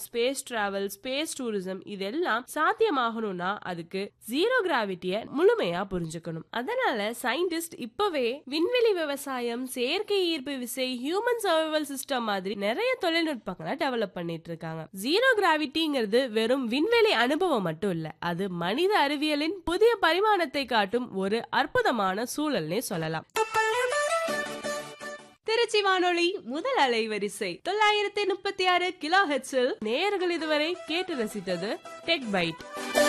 space travel space tourism இதெல்லாம் சாத்தியமாகணும்னா அதுக்கு zero கிராவிட்டிய முழுமையா புரிஞ்சுக்கணும் அதனால சயின்டிஸ்ட் இப்பவே விண்வெளி விவசாயம் செயற்கை ஈர்ப்பு விசை ஹியூமன் சர்வைவல் சிஸ்டம் மாதிரி நிறைய தொழில்நுட்பங்களை டெவலப் பண்ணிட்டு இருக்காங்க ஜீரோ கிராவிட்டிங்கிறது வெறும் விண்வெளி அனுபவம் மட்டும் இல்ல அது மனித அறிவியலின் புதிய பரிமாணத்தை காட்டும் ஒரு அற்புதமான சூழல்னே சொல்லலாம் திருச்சி வானொலி முதல் அலைவரிசை தொள்ளாயிரத்தி முப்பத்தி ஆறு கிலோ ஹெட்ஸில் நேயர்கள் இதுவரை கேட்டு ரசித்தது டெக் பைட்